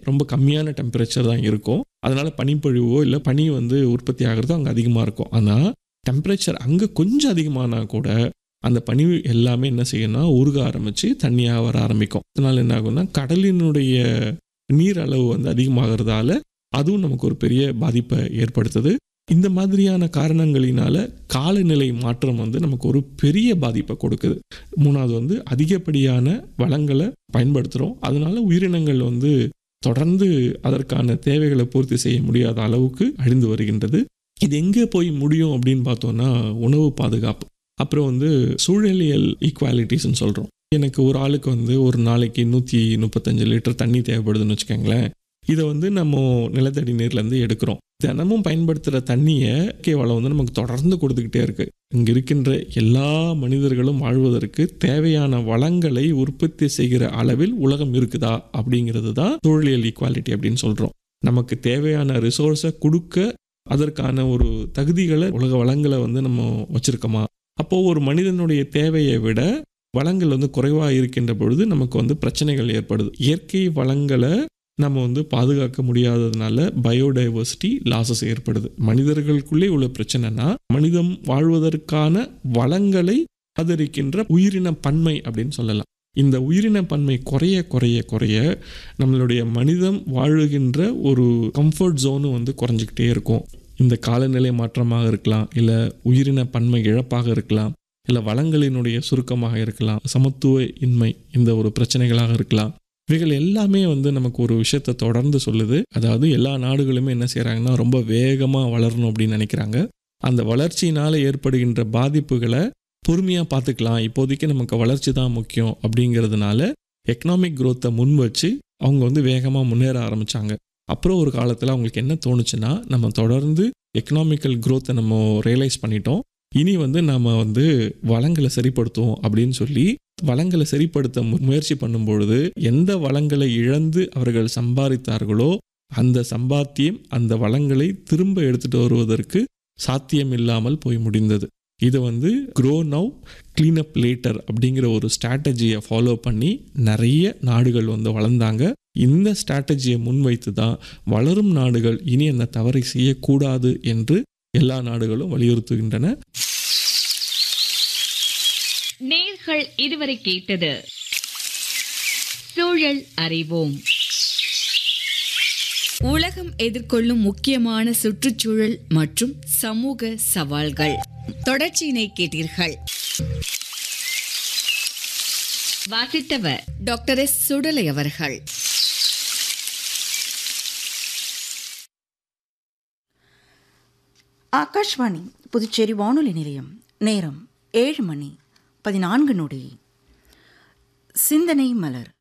ரொம்ப கம்மியான டெம்பரேச்சர் தான் இருக்கும் அதனால பனிப்பொழிவோ இல்லை பனி வந்து உற்பத்தி ஆகிறதோ அங்கே அதிகமாக இருக்கும் ஆனால் டெம்பரேச்சர் அங்கே கொஞ்சம் அதிகமானா கூட அந்த பனி எல்லாமே என்ன செய்யணும்னா உருக ஆரம்பித்து தண்ணியாக வர ஆரம்பிக்கும் அதனால என்ன ஆகும்னா கடலினுடைய நீர் அளவு வந்து அதிகமாகிறதால அதுவும் நமக்கு ஒரு பெரிய பாதிப்பை ஏற்படுத்துது இந்த மாதிரியான காரணங்களினால காலநிலை மாற்றம் வந்து நமக்கு ஒரு பெரிய பாதிப்பை கொடுக்குது மூணாவது வந்து அதிகப்படியான வளங்களை பயன்படுத்துகிறோம் அதனால உயிரினங்கள் வந்து தொடர்ந்து அதற்கான தேவைகளை பூர்த்தி செய்ய முடியாத அளவுக்கு அழிந்து வருகின்றது இது எங்கே போய் முடியும் அப்படின்னு பார்த்தோம்னா உணவு பாதுகாப்பு அப்புறம் வந்து சூழலியல் ஈக்குவாலிட்டிஸ்ன்னு சொல்கிறோம் எனக்கு ஒரு ஆளுக்கு வந்து ஒரு நாளைக்கு நூற்றி முப்பத்தஞ்சு லிட்டர் தண்ணி தேவைப்படுதுன்னு வச்சுக்கோங்களேன் இதை வந்து நம்ம நிலத்தடி நீர்லேருந்து எடுக்கிறோம் தினமும் பயன்படுத்துகிற தண்ணியை இயற்கை வளம் வந்து நமக்கு தொடர்ந்து கொடுத்துக்கிட்டே இருக்கு இங்கே இருக்கின்ற எல்லா மனிதர்களும் வாழ்வதற்கு தேவையான வளங்களை உற்பத்தி செய்கிற அளவில் உலகம் இருக்குதா அப்படிங்கிறது தான் சூழலியல் ஈக்குவாலிட்டி அப்படின்னு சொல்கிறோம் நமக்கு தேவையான ரிசோர்ஸை கொடுக்க அதற்கான ஒரு தகுதிகளை உலக வளங்களை வந்து நம்ம வச்சுருக்கோமா அப்போது ஒரு மனிதனுடைய தேவையை விட வளங்கள் வந்து குறைவாக இருக்கின்ற பொழுது நமக்கு வந்து பிரச்சனைகள் ஏற்படுது இயற்கை வளங்களை நம்ம வந்து பாதுகாக்க முடியாததுனால பயோடைவர்சிட்டி லாசஸ் ஏற்படுது மனிதர்களுக்குள்ளே உள்ள பிரச்சனைனா மனிதம் வாழ்வதற்கான வளங்களை ஆதரிக்கின்ற உயிரின பன்மை அப்படின்னு சொல்லலாம் இந்த உயிரின பன்மை குறைய குறைய குறைய நம்மளுடைய மனிதம் வாழுகின்ற ஒரு கம்ஃபர்ட் ஜோனு வந்து குறைஞ்சிக்கிட்டே இருக்கும் இந்த காலநிலை மாற்றமாக இருக்கலாம் இல்லை உயிரின பன்மை இழப்பாக இருக்கலாம் இல்லை வளங்களினுடைய சுருக்கமாக இருக்கலாம் சமத்துவ இன்மை இந்த ஒரு பிரச்சனைகளாக இருக்கலாம் இவைகள் எல்லாமே வந்து நமக்கு ஒரு விஷயத்தை தொடர்ந்து சொல்லுது அதாவது எல்லா நாடுகளுமே என்ன செய்கிறாங்கன்னா ரொம்ப வேகமாக வளரணும் அப்படின்னு நினைக்கிறாங்க அந்த வளர்ச்சியினால் ஏற்படுகின்ற பாதிப்புகளை பொறுமையாக பார்த்துக்கலாம் இப்போதைக்கு நமக்கு வளர்ச்சி தான் முக்கியம் அப்படிங்கிறதுனால எக்கனாமிக் க்ரோத்தை முன் வச்சு அவங்க வந்து வேகமாக முன்னேற ஆரம்பித்தாங்க அப்புறம் ஒரு காலத்தில் அவங்களுக்கு என்ன தோணுச்சுன்னா நம்ம தொடர்ந்து எக்கனாமிக்கல் க்ரோத்தை நம்ம ரியலைஸ் பண்ணிட்டோம் இனி வந்து நம்ம வந்து வளங்களை சரிப்படுத்துவோம் அப்படின்னு சொல்லி வளங்களை சரிப்படுத்த முயற்சி பண்ணும் பொழுது எந்த வளங்களை இழந்து அவர்கள் சம்பாதித்தார்களோ அந்த சம்பாத்தியம் அந்த வளங்களை திரும்ப எடுத்துட்டு வருவதற்கு சாத்தியம் இல்லாமல் போய் முடிந்தது இது வந்து க்ரோ நவ் கிளீனப் லேட்டர் அப்படிங்கிற ஒரு ஸ்ட்ராட்டஜியை ஃபாலோ பண்ணி நிறைய நாடுகள் வந்து வளர்ந்தாங்க இந்த ஸ்ட்ராட்டஜியை முன்வைத்து தான் வளரும் நாடுகள் இனி அந்த தவறை செய்யக்கூடாது என்று எல்லா நாடுகளும் வலியுறுத்துகின்றன நேர்கள் இதுவரை கேட்டது சூழல் அறிவோம் உலகம் எதிர்கொள்ளும் முக்கியமான சுற்றுச்சூழல் மற்றும் சமூக சவால்கள் தொடர்ச்சியினை கேட்டீர்கள் வாசித்தவர் டாக்டர் எஸ் சுடலை அவர்கள் ஆகாஷ்வாணி புதுச்சேரி வானொலி நிலையம் நேரம் ஏழு மணி பதினான்கு நொடி சிந்தனை மலர்